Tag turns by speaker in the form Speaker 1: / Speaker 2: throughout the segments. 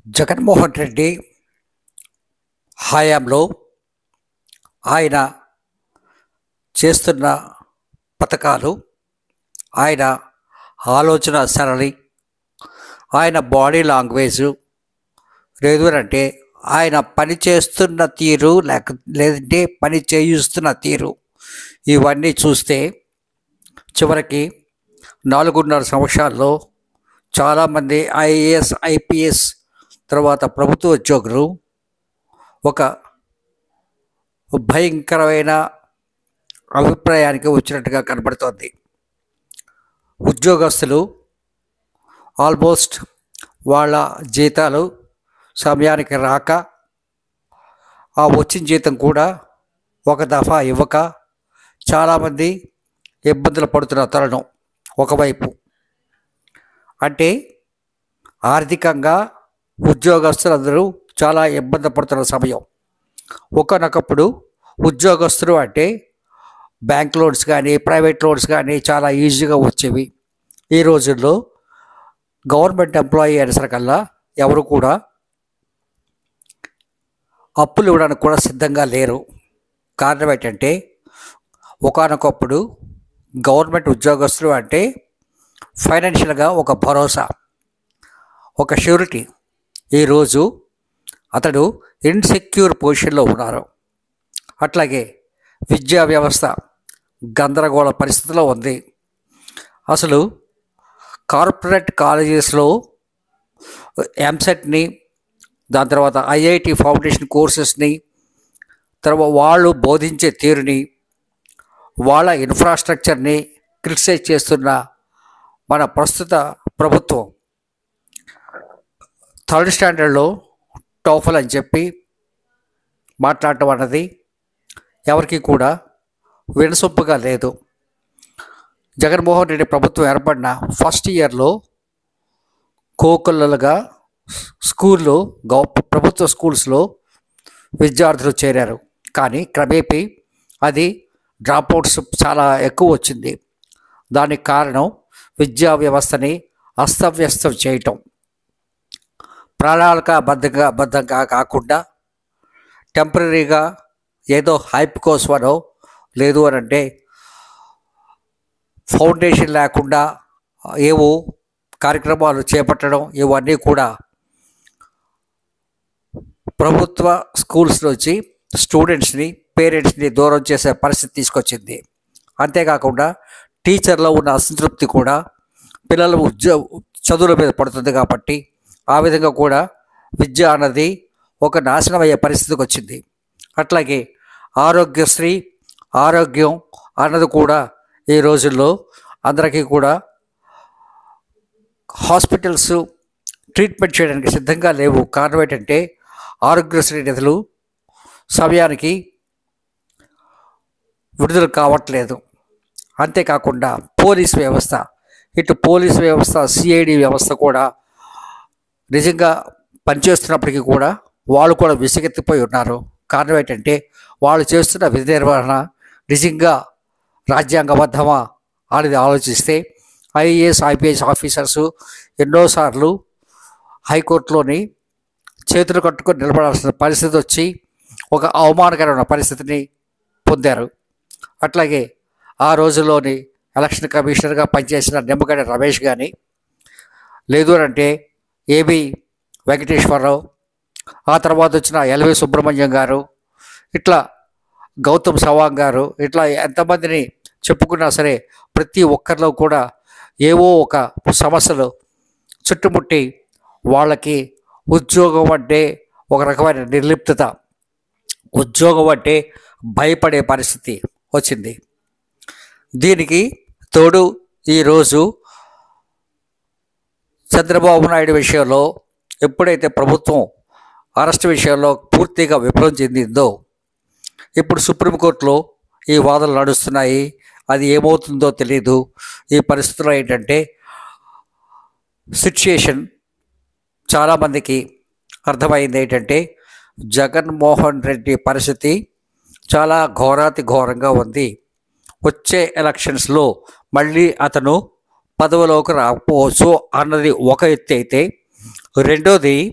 Speaker 1: జగన్మోహన్ రెడ్డి హయాంలో ఆయన చేస్తున్న పథకాలు ఆయన ఆలోచన సరళి ఆయన బాడీ లాంగ్వేజ్ లేదు అంటే ఆయన పని చేస్తున్న తీరు లేక లేదంటే పని చేయిస్తున్న తీరు ఇవన్నీ చూస్తే చివరికి నాలుగున్నర సంవత్సరాల్లో చాలామంది ఐఏఎస్ ఐపీఎస్ తర్వాత ప్రభుత్వ ఉద్యోగులు ఒక భయంకరమైన అభిప్రాయానికి వచ్చినట్టుగా కనబడుతోంది ఉద్యోగస్తులు ఆల్మోస్ట్ వాళ్ళ జీతాలు సమయానికి రాక ఆ వచ్చిన జీతం కూడా ఒక దఫా ఇవ్వక చాలామంది ఇబ్బందులు పడుతున్న తరుణం ఒకవైపు అంటే ఆర్థికంగా ఉద్యోగస్తులందరూ చాలా ఇబ్బంది పడుతున్న సమయం ఒకనొకప్పుడు ఉద్యోగస్తులు అంటే బ్యాంక్ లోన్స్ కానీ ప్రైవేట్ లోన్స్ కానీ చాలా ఈజీగా వచ్చేవి ఈ రోజుల్లో గవర్నమెంట్ ఎంప్లాయీ అనేసరికల్లా ఎవరు కూడా అప్పులు ఇవ్వడానికి కూడా సిద్ధంగా లేరు కారణం ఏంటంటే ఒకనొకప్పుడు గవర్నమెంట్ ఉద్యోగస్తులు అంటే ఫైనాన్షియల్గా ఒక భరోసా ఒక ష్యూరిటీ ఈరోజు అతడు ఇన్సెక్యూర్ పొజిషన్లో ఉన్నారు అట్లాగే విద్యా వ్యవస్థ గందరగోళ పరిస్థితిలో ఉంది అసలు కార్పొరేట్ కాలేజెస్లో ఎంసెట్ని దాని తర్వాత ఐఐటి ఫౌండేషన్ కోర్సెస్ని తర్వాత వాళ్ళు బోధించే తీరుని వాళ్ళ ఇన్ఫ్రాస్ట్రక్చర్ని క్రిటిసైజ్ చేస్తున్న మన ప్రస్తుత ప్రభుత్వం థర్డ్ స్టాండర్డ్లో టోఫల్ అని చెప్పి మాట్లాడటం అన్నది ఎవరికి కూడా వినసొప్పుగా లేదు జగన్మోహన్ రెడ్డి ప్రభుత్వం ఏర్పడిన ఫస్ట్ ఇయర్లో కోకొల్లలుగా స్కూల్లో గౌ ప్రభుత్వ స్కూల్స్లో విద్యార్థులు చేరారు కానీ క్రమేపీ అది డ్రాప్అవుట్స్ చాలా ఎక్కువ వచ్చింది దానికి కారణం విద్యా వ్యవస్థని అస్తవ్యస్తం చేయటం ప్రణాళిక బద్ధంగా బద్ధంగా కాకుండా టెంపరీగా ఏదో హైప్ కోసమనో లేదు అని అంటే ఫౌండేషన్ లేకుండా ఏవో కార్యక్రమాలు చేపట్టడం ఇవన్నీ కూడా ప్రభుత్వ స్కూల్స్ నుంచి స్టూడెంట్స్ని పేరెంట్స్ని దూరం చేసే పరిస్థితి తీసుకొచ్చింది అంతేకాకుండా టీచర్లో ఉన్న అసంతృప్తి కూడా పిల్లల ఉద్యో చదువుల మీద పడుతుంది కాబట్టి ఆ విధంగా కూడా విద్య అన్నది ఒక నాశనం అయ్యే పరిస్థితికి వచ్చింది అట్లాగే ఆరోగ్యశ్రీ ఆరోగ్యం అన్నది కూడా ఈ రోజుల్లో అందరికీ కూడా హాస్పిటల్స్ ట్రీట్మెంట్ చేయడానికి సిద్ధంగా లేవు కారణం ఏంటంటే ఆరోగ్యశ్రీ నిధులు సమయానికి విడుదల కావట్లేదు అంతేకాకుండా పోలీస్ వ్యవస్థ ఇటు పోలీస్ వ్యవస్థ సిఐడి వ్యవస్థ కూడా నిజంగా పనిచేస్తున్నప్పటికీ కూడా వాళ్ళు కూడా విసిగెత్తిపోయి ఉన్నారు కారణం ఏంటంటే వాళ్ళు చేస్తున్న విధి నిర్వహణ నిజంగా రాజ్యాంగబద్ధమా అనేది ఆలోచిస్తే ఐఏఎస్ ఐపీఎస్ ఆఫీసర్స్ ఎన్నోసార్లు హైకోర్టులోని చేతులు కట్టుకొని నిలబడాల్సిన పరిస్థితి వచ్చి ఒక అవమానకరమైన పరిస్థితిని పొందారు అట్లాగే ఆ రోజుల్లోని ఎలక్షన్ కమిషనర్గా పనిచేసిన నిమ్మగడ్డ రమేష్ కానీ లేదు అంటే ఏబి వెంకటేశ్వరరావు ఆ తర్వాత వచ్చిన ఎల్వి సుబ్రహ్మణ్యం గారు ఇట్లా గౌతమ్ సవాంగ్ గారు ఇట్లా ఎంతమందిని చెప్పుకున్నా సరే ప్రతి ఒక్కరిలో కూడా ఏవో ఒక సమస్యలు చుట్టుముట్టి వాళ్ళకి ఉద్యోగం అంటే ఒక రకమైన నిర్లిప్తత ఉద్యోగం అంటే భయపడే పరిస్థితి వచ్చింది దీనికి తోడు ఈరోజు చంద్రబాబు నాయుడు విషయంలో ఎప్పుడైతే ప్రభుత్వం అరెస్ట్ విషయంలో పూర్తిగా విఫలం చెందిందో ఇప్పుడు సుప్రీంకోర్టులో ఈ వాదనలు నడుస్తున్నాయి అది ఏమవుతుందో తెలియదు ఈ పరిస్థితుల్లో ఏంటంటే సిచ్యుయేషన్ చాలామందికి అర్థమైంది ఏంటంటే జగన్మోహన్ రెడ్డి పరిస్థితి చాలా ఘోరాతి ఘోరంగా ఉంది వచ్చే ఎలక్షన్స్లో మళ్ళీ అతను పదవిలోకి రాకపోవచ్చు అన్నది ఒక ఎత్తు అయితే రెండోది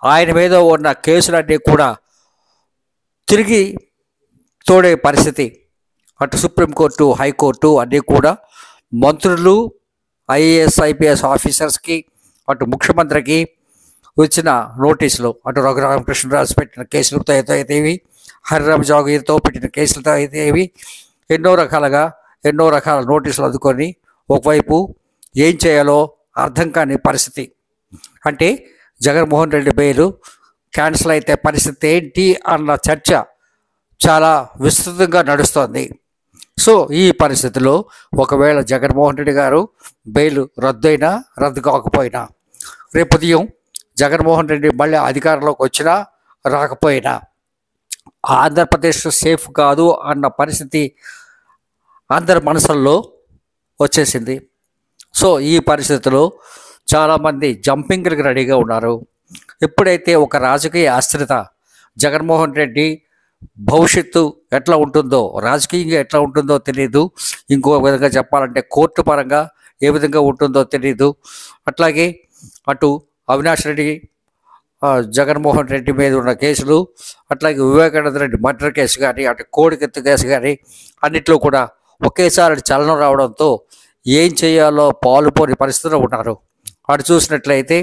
Speaker 1: ఆయన మీద ఉన్న కేసులన్నీ కూడా తిరిగి తోడే పరిస్థితి అటు సుప్రీంకోర్టు హైకోర్టు అన్నీ కూడా మంత్రులు ఐఏఎస్ ఐపీఎస్ ఆఫీసర్స్కి అటు ముఖ్యమంత్రికి వచ్చిన నోటీసులు అటు రఘురామకృష్ణరాజు పెట్టిన కేసులతో అయితే అయితేవి హరిరామ్ జాగీర్తో పెట్టిన కేసులతో అయితేవి ఎన్నో రకాలుగా ఎన్నో రకాల నోటీసులు అందుకొని ఒకవైపు ఏం చేయాలో అర్థం కాని పరిస్థితి అంటే జగన్మోహన్ రెడ్డి బెయిలు క్యాన్సిల్ అయితే పరిస్థితి ఏంటి అన్న చర్చ చాలా విస్తృతంగా నడుస్తోంది సో ఈ పరిస్థితిలో ఒకవేళ జగన్మోహన్ రెడ్డి గారు బెయిల్ రద్దయినా రద్దు కాకపోయినా రేపు ఉదయం జగన్మోహన్ రెడ్డి మళ్ళీ అధికారంలోకి వచ్చినా రాకపోయినా ఆంధ్రప్రదేశ్ సేఫ్ కాదు అన్న పరిస్థితి అందరి మనసుల్లో వచ్చేసింది సో ఈ పరిస్థితిలో చాలామంది జంపింగ్కి రెడీగా ఉన్నారు ఎప్పుడైతే ఒక రాజకీయ అస్థిరత జగన్మోహన్ రెడ్డి భవిష్యత్తు ఎట్లా ఉంటుందో రాజకీయంగా ఎట్లా ఉంటుందో తెలియదు ఇంకో విధంగా చెప్పాలంటే కోర్టు పరంగా ఏ విధంగా ఉంటుందో తెలియదు అట్లాగే అటు అవినాష్ రెడ్డి ఆ, జగన్మోహన్ రెడ్డి మీద ఉన్న కేసులు అట్లాగే వివేకానంద రెడ్డి మర్డర్ కేసు కానీ అటు కోడికెత్తు కేసు కానీ అన్నిట్లో కూడా ఒకేసారి చలనం రావడంతో ఏం చేయాలో పాలుపోని పరిస్థితిలో ఉన్నారు అటు చూసినట్లయితే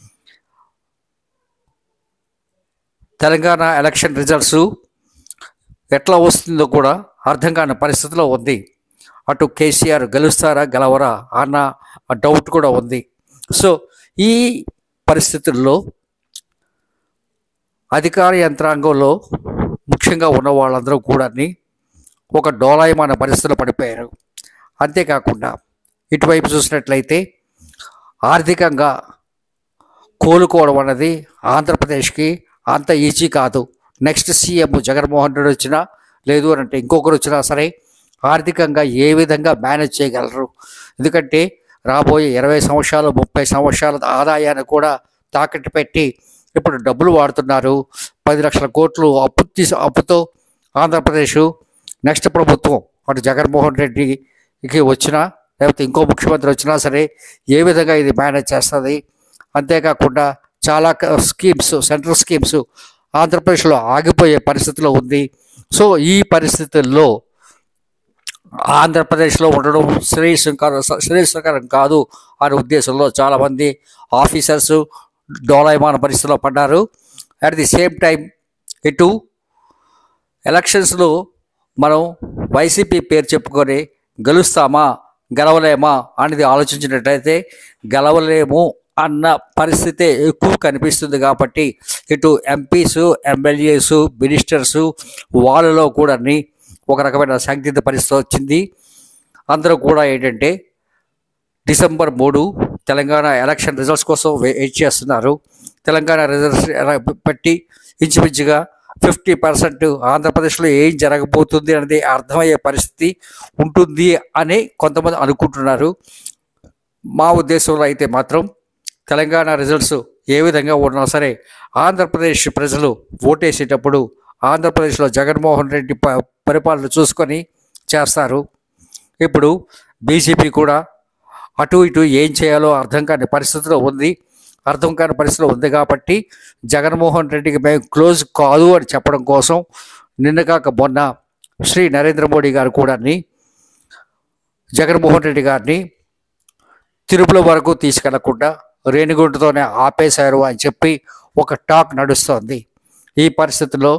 Speaker 1: తెలంగాణ ఎలక్షన్ రిజల్ట్స్ ఎట్లా వస్తుందో కూడా అర్థం కాని పరిస్థితిలో ఉంది అటు కేసీఆర్ గెలుస్తారా గెలవరా అన్న డౌట్ కూడా ఉంది సో ఈ పరిస్థితుల్లో అధికార యంత్రాంగంలో ముఖ్యంగా ఉన్న వాళ్ళందరూ కూడా ఒక డోలాయమాన పరిస్థితిలో పడిపోయారు అంతేకాకుండా ఇటువైపు చూసినట్లయితే ఆర్థికంగా కోలుకోవడం అన్నది ఆంధ్రప్రదేశ్కి అంత ఈజీ కాదు నెక్స్ట్ సీఎం జగన్మోహన్ రెడ్డి వచ్చినా లేదు అని అంటే ఇంకొకరు వచ్చినా సరే ఆర్థికంగా ఏ విధంగా మేనేజ్ చేయగలరు ఎందుకంటే రాబోయే ఇరవై సంవత్సరాలు ముప్పై సంవత్సరాల ఆదాయాన్ని కూడా తాకట్టు పెట్టి ఇప్పుడు డబ్బులు వాడుతున్నారు పది లక్షల కోట్లు అప్పు తీసు అప్పుతో ఆంధ్రప్రదేశ్ నెక్స్ట్ ప్రభుత్వం అటు జగన్మోహన్ రెడ్డికి వచ్చినా లేకపోతే ఇంకో ముఖ్యమంత్రి వచ్చినా సరే ఏ విధంగా ఇది మేనేజ్ చేస్తుంది అంతేకాకుండా చాలా క- స్కీమ్స్ సెంట్రల్ స్కీమ్స్ ఆంధ్రప్రదేశ్లో ఆగిపోయే పరిస్థితిలో ఉంది సో ఈ పరిస్థితుల్లో ఆంధ్రప్రదేశ్లో ఉండడం శ్రేయస్కరం శ్రేయస్కరం కాదు అనే ఉద్దేశంలో చాలామంది ఆఫీసర్స్ డోలాయమాన పరిస్థితిలో పడ్డారు అట్ ది సేమ్ టైం ఇటు ఎలక్షన్స్లో మనం వైసీపీ పేరు చెప్పుకొని గెలుస్తామా గెలవలేమా అనేది ఆలోచించినట్టయితే గెలవలేము అన్న పరిస్థితి ఎక్కువ కనిపిస్తుంది కాబట్టి ఇటు ఎంపీస్ ఎమ్మెల్యేస్ మినిస్టర్స్ వాళ్ళలో కూడా ఒక రకమైన సందిగ్ధ పరిస్థితి వచ్చింది అందరూ కూడా ఏంటంటే డిసెంబర్ మూడు తెలంగాణ ఎలక్షన్ రిజల్ట్స్ కోసం వెయిట్ చేస్తున్నారు తెలంగాణ రిజల్ట్స్ ఎలా- పెట్టి ఇంచుమించుగా ఫిఫ్టీ పర్సెంట్ ఆంధ్రప్రదేశ్లో ఏం జరగబోతుంది అనేది అర్థమయ్యే పరిస్థితి ఉంటుంది అని కొంతమంది అనుకుంటున్నారు మా ఉద్దేశంలో అయితే మాత్రం తెలంగాణ రిజల్ట్స్ ఏ విధంగా ఉన్నా సరే ఆంధ్రప్రదేశ్ ప్రజలు ఓటేసేటప్పుడు ఆంధ్రప్రదేశ్లో జగన్మోహన్ రెడ్డి ప- పరిపాలన చూసుకొని చేస్తారు ఇప్పుడు బీజేపీ కూడా అటు ఇటు ఏం చేయాలో అర్థం కాని పరిస్థితిలో ఉంది అర్థం కాని పరిస్థితిలో ఉంది కాబట్టి జగన్మోహన్ రెడ్డికి మేము క్లోజ్ కాదు అని చెప్పడం కోసం నిన్న కాక మొన్న శ్రీ నరేంద్ర మోడీ గారు కూడా జగన్మోహన్ రెడ్డి గారిని తిరుమల వరకు తీసుకెళ్లకుండా రేణిగుంటతోనే ఆపేశారు అని చెప్పి ఒక టాక్ నడుస్తోంది ఈ పరిస్థితిలో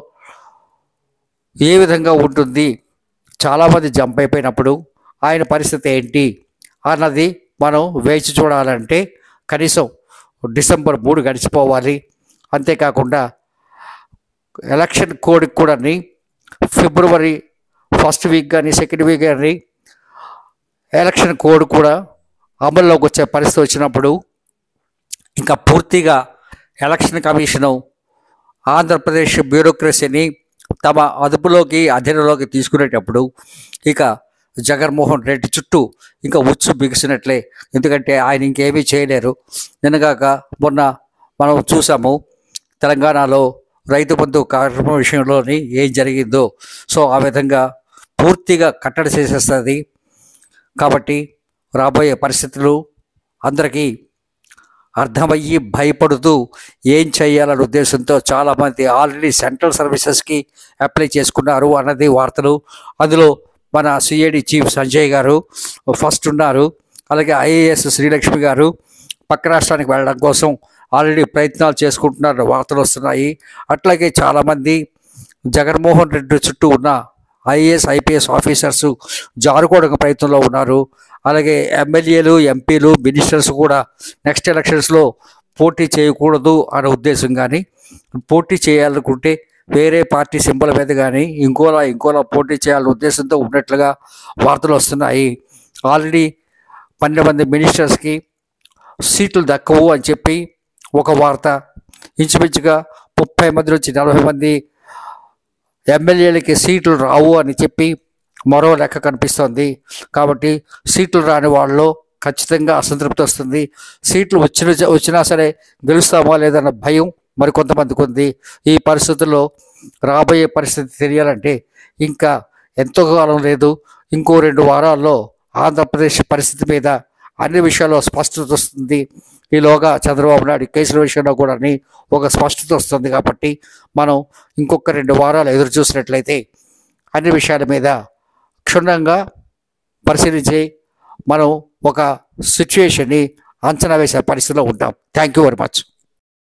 Speaker 1: ఏ విధంగా ఉంటుంది చాలామంది జంప్ అయిపోయినప్పుడు ఆయన పరిస్థితి ఏంటి అన్నది మనం వేచి చూడాలంటే కనీసం డిసెంబర్ మూడు గడిచిపోవాలి అంతేకాకుండా ఎలక్షన్ కోడ్కి కూడా ఫిబ్రవరి ఫస్ట్ వీక్ కానీ సెకండ్ వీక్ కానీ ఎలక్షన్ కోడ్ కూడా అమల్లోకి వచ్చే పరిస్థితి వచ్చినప్పుడు ఇంకా పూర్తిగా ఎలక్షన్ కమిషను ఆంధ్రప్రదేశ్ బ్యూరోక్రసీని తమ అదుపులోకి అధీనంలోకి తీసుకునేటప్పుడు ఇక జగన్మోహన్ రెడ్డి చుట్టూ ఇంకా ఉచ్చు బిగిసినట్లే ఎందుకంటే ఆయన ఇంకేమీ చేయలేరు నిన్నగాక మొన్న మనం చూసాము తెలంగాణలో రైతు బంధు కార్యక్రమం విషయంలోని ఏం జరిగిందో సో ఆ విధంగా పూర్తిగా కట్టడి చేసేస్తుంది కాబట్టి రాబోయే పరిస్థితులు అందరికీ అర్థమయ్యి భయపడుతూ ఏం చేయాలనే ఉద్దేశంతో చాలామంది ఆల్రెడీ సెంట్రల్ సర్వీసెస్కి అప్లై చేసుకున్నారు అన్నది వార్తలు అందులో మన సిఐడి చీఫ్ సంజయ్ గారు ఫస్ట్ ఉన్నారు అలాగే ఐఏఎస్ శ్రీలక్ష్మి గారు పక్క రాష్ట్రానికి వెళ్ళడం కోసం ఆల్రెడీ ప్రయత్నాలు చేసుకుంటున్నారు వార్తలు వస్తున్నాయి అట్లాగే చాలామంది జగన్మోహన్ రెడ్డి చుట్టూ ఉన్న ఐఏఎస్ ఐపీఎస్ ఆఫీసర్స్ జారుకోవడం ప్రయత్నంలో ఉన్నారు అలాగే ఎమ్మెల్యేలు ఎంపీలు మినిస్టర్స్ కూడా నెక్స్ట్ ఎలక్షన్స్లో పోటీ చేయకూడదు అనే ఉద్దేశం కానీ పోటీ చేయాలనుకుంటే వేరే పార్టీ సింబల్ మీద కానీ ఇంకోలా ఇంకోలా పోటీ చేయాలనే ఉద్దేశంతో ఉన్నట్లుగా వార్తలు వస్తున్నాయి ఆల్రెడీ పన్నెండు మంది మినిస్టర్స్కి సీట్లు దక్కవు అని చెప్పి ఒక వార్త ఇంచుమించుగా ముప్పై మంది నుంచి నలభై మంది ఎమ్మెల్యేలకి సీట్లు రావు అని చెప్పి మరో లెక్క కనిపిస్తోంది కాబట్టి సీట్లు రాని వాళ్ళలో ఖచ్చితంగా అసంతృప్తి వస్తుంది సీట్లు వచ్చిన వచ్చినా సరే గెలుస్తామా లేదన్న భయం మరికొంతమందికి ఉంది ఈ పరిస్థితుల్లో రాబోయే పరిస్థితి తెలియాలంటే ఇంకా ఎంతో కాలం లేదు ఇంకో రెండు వారాల్లో ఆంధ్రప్రదేశ్ పరిస్థితి మీద అన్ని విషయాల్లో స్పష్టత వస్తుంది ఈలోగా చంద్రబాబు నాయుడు కేసుల విషయంలో కూడా ఒక స్పష్టత వస్తుంది కాబట్టి మనం ఇంకొక రెండు వారాలు ఎదురు చూసినట్లయితే అన్ని విషయాల మీద క్షుణ్ణంగా పరిశీలించి మనం ఒక సిచ్యుయేషన్ని అంచనా వేసే పరిస్థితిలో ఉంటాం థ్యాంక్ యూ వెరీ మచ్